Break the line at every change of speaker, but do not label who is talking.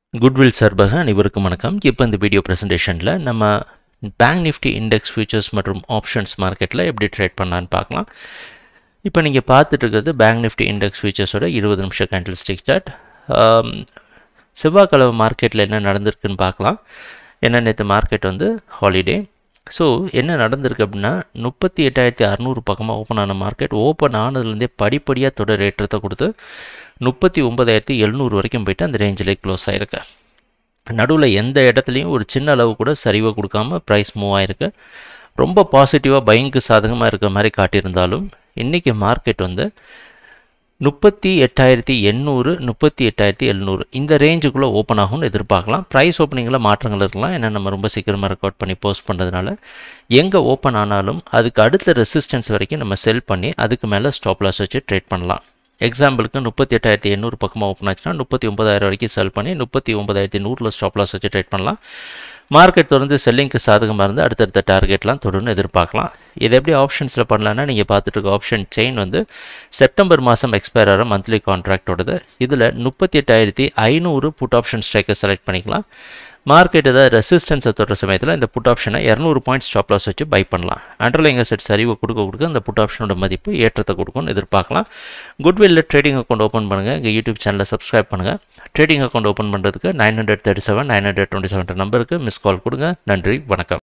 goodwill சார்பாக அனைவருக்கும் வணக்கம் இப்போ இந்த வீடியோ ப்ரெசன்டேஷனில் நம்ம பேங்க் நிஃப்டி இண்டெக்ஸ் ஃபியூச்சர்ஸ் மற்றும் ஆப்ஷன்ஸ் மார்க்கெட்டில் எப்படி ட்ரேட் பண்ணலான்னு பார்க்கலாம் இப்போ நீங்கள் பார்த்துட்டு இருக்கிறது பேங்க் நிஃப்டி இண்டெக்ஸ் ஃபியூச்சர்ஸோட இருபது நிமிஷம் கேண்டில் ஸ்டிக் சார்ட் செவ்வாய்க்கிழமை மார்க்கெட்டில் என்ன நடந்திருக்குன்னு பார்க்கலாம் ஏன்னா நேற்று மார்க்கெட் வந்து ஹாலிடே ஸோ என்ன நடந்திருக்கு அப்படின்னா முப்பத்தி எட்டாயிரத்தி அறநூறு பக்கமாக ஓப்பன் ஆன மார்க்கெட் ஓப்பன் ஆனதுலேருந்தே படிப்படியாக தொடர் ஏற்றத்தை கொடுத்து முப்பத்தி ஒம்பதாயிரத்தி எழுநூறு வரைக்கும் போயிட்டு அந்த ரேஞ்சிலே க்ளோஸ் ஆகிருக்கு நடுவில் எந்த இடத்துலையும் ஒரு சின்ன அளவு கூட சரிவை கொடுக்காம ப்ரைஸ் மூவ் ஆகிருக்கு ரொம்ப பாசிட்டிவாக பயங்கு சாதகமாக இருக்கிற மாதிரி காட்டியிருந்தாலும் இன்றைக்கி மார்க்கெட் வந்து முப்பத்தி எட்டாயிரத்தி எண்ணூறு முப்பத்தி எட்டாயிரத்தி எழுநூறு இந்த ரேஞ்சுக்குள்ளே ஓப்பன் ஆகும்னு எதிர்பார்க்கலாம் ப்ரைஸ் ஓப்பனிங்கில் மாற்றங்கள் இருக்கலாம் ஏன்னா நம்ம ரொம்ப சீக்கிரமாக ரெக்கார்ட் பண்ணி போஸ்ட் பண்ணுறதுனால எங்கே ஓப்பன் ஆனாலும் அதுக்கு அடுத்த ரெசிஸ்டன்ஸ் வரைக்கும் நம்ம செல் பண்ணி அதுக்கு மேலே ஸ்டாப் லாஸ் வச்சு ட்ரேட் பண்ணலாம் எக்ஸாம்பிளுக்கு முப்பத்தி எட்டாயிரத்தி எண்ணூறு பக்கமாக ஓப்பன் ஆச்சுன்னா முப்பத்தி ஒம்பதாயிரம் வரைக்கும் செல் பண்ணி முப்பத்தி ஒம்பதாயிரத்தி நூறில் ஸ்டாப் லாஸ் வச்சு ட்ரேட் பண்ணலாம் மார்க்கெட் தொடர்ந்து செல்லிங்க்கு சாதகமாக இருந்து அடுத்தடுத்த டார்கெட்லாம் தொடர்ந்து எதிர்பார்க்கலாம் இது எப்படி ஆப்ஷன்ஸில் பண்ணலான்னா நீங்கள் பார்த்துட்டு இருக்க ஆப்ஷன் செயின் வந்து செப்டம்பர் மாதம் எக்ஸ்பயர் ஆகிற மந்த்லி கான்ட்ராக்டோடது இதில் முப்பத்தி எட்டாயிரத்தி ஐநூறு புட் ஆப்ஷன் ஸ்ட்ரைக்கை செலக்ட் பண்ணிக்கலாம் மார்க்கெட் ஏதாவது ரெசிஸ்டன்ஸை தொடுற சமயத்தில் இந்த புட் ஆப்ஷனை இரநூறு பாயிண்ட் ஸ்டாப் லாஸ் வச்சு பை பண்ணலாம் அண்டர்லைங் செட் சரிவை கொடுக்க கொடுக்க அந்த புட் ஆப்ஷனோட மதிப்பு ஏற்றத்தை கொடுக்கும்னு எதிர்பார்க்கலாம் குட்வில்ல ட்ரேடிங் அக்கௌண்ட் ஓப்பன் பண்ணுங்கள் எங்கள் யூடியூப் சேனலை சப்ஸ்கிரைப் பண்ணுங்கள் ட்ரேடிங் அக்கௌண்ட் ஓப்பன் பண்ணுறதுக்கு nine hundred thirty seven nine hundred twenty seven நம்பருக்கு மிஸ் கால் கொடுங்க நன்றி வணக்கம்